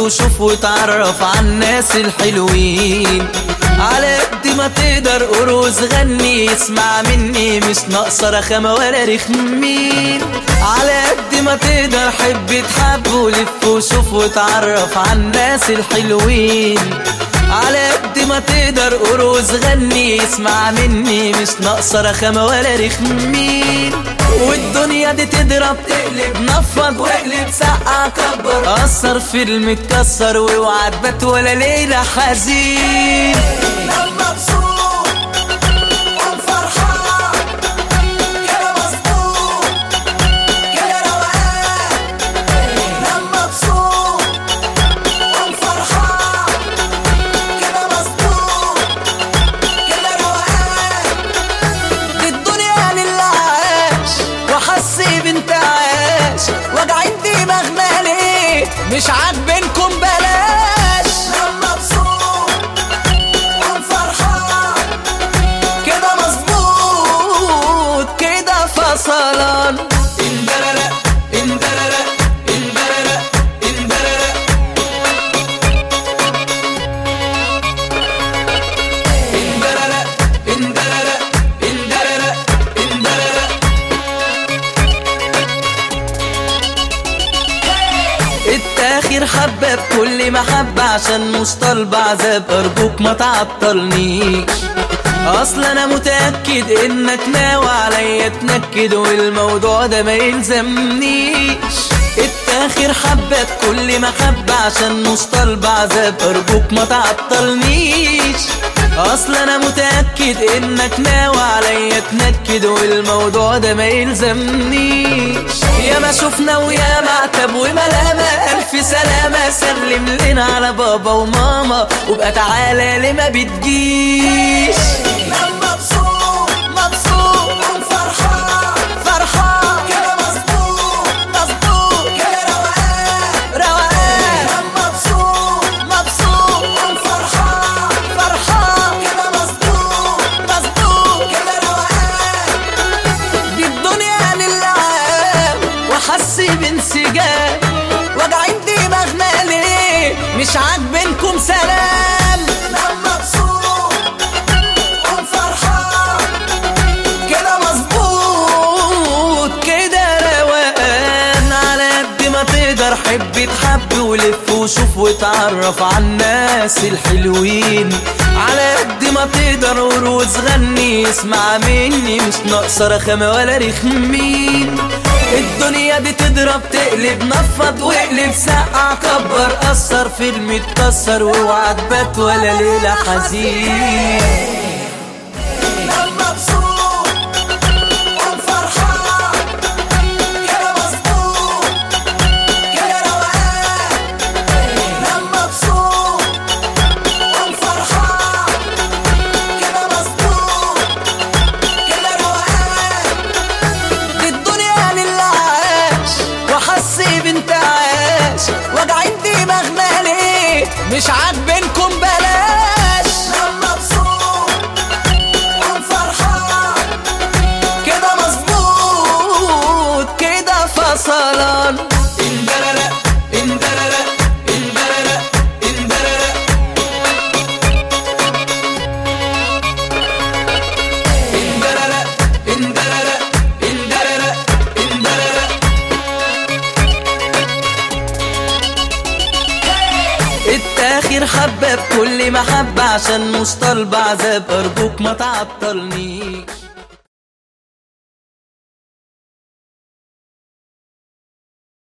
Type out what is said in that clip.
وشوف وتعرف على الناس الحلوين على قد ما تقدر قروز غني اسمع مني مش ناقصة رخامة ولا رخمين على قد ما تقدر حب تحب ولف وشوف وتعرف على الناس الحلوين على قد ما تقدر قروز غني اسمع مني مش ناقصة رخامة ولا رخمين والدنيا دي تضرب تقلب نفض واقلب سقع كبر أثر فيلم اتكسر واوعى تبات ولا ليلة حزين نام مبسوط قوم فرحان كده مظبوط كده روقان نام مبسوط قوم فرحان كده مظبوط كده روقان دي الدنيا للي عاش وحس بانتعاش واجعين دماغنا ليه مش عاجبينكم بلاش نام مبسوط قوم فرحان كده مظبوط كده فصلان اندررق اندررق اندررق اندررق اندررق اندررق اندررق اندررق التاخير حبة بكل محبة عشان مش طالبة عذاب أرجوك ما تعطلنيش أصل أنا متأكد إنك ناوي عليا تنكد والموضوع ده ما يلزمنيش التاخير حبة بكل محبة عشان مش طالبة عذاب أرجوك ما تعطلنيش أصل أنا متأكد إنك ناوي عليا تنكد والموضوع ده ما يلزمنيش يا ما شفنا ويا ما عتب وملامة ألف سلامة سلم لنا على بابا وماما وبقى تعالى ليه ما بتجيش نام مبسوط مبسوط قوم فرحان فرحان كده مظبوط مظبوط كده روقان روقان نام مبسوط مبسوط قوم فرحان فرحان كده مظبوط مظبوط كده روقان دي الدنيا للعام وحس بانسجام واجعين دماغنا ليه مش عاجبينكم سلام نام مبسوط قوم فرحان كده مظبوط كده روقان على قد ما تقدر حب تحب ولف وشوف وتعرف على الناس الحلوين على قد ما تقدر ورود غني اسمع مني مش ناقصة رخامة ولا رخمين الدنيا دي تضرب تقلب نفض واقلب سقع كبر أثر فيلم اتكسر واوعى تبات ولا ليلة حزين نام مبسوط قوم فرحان كده مظبوط كده روقان نام مبسوط قوم فرحان كده مظبوط كده روقان دي الدنيا للي عاش وحس بانتعاش واجعين دماغنا ليه مش عاجبينكم بلاش نام مبسوط قوم فرحان كده مظبوط كده فصلان اندررق اندررق اندررق اندررق اندررق اندررق اندررق اندررق التاخير حبة بكل محبة عشان مش طالبة عذاب أرجوك ما تعطلنيش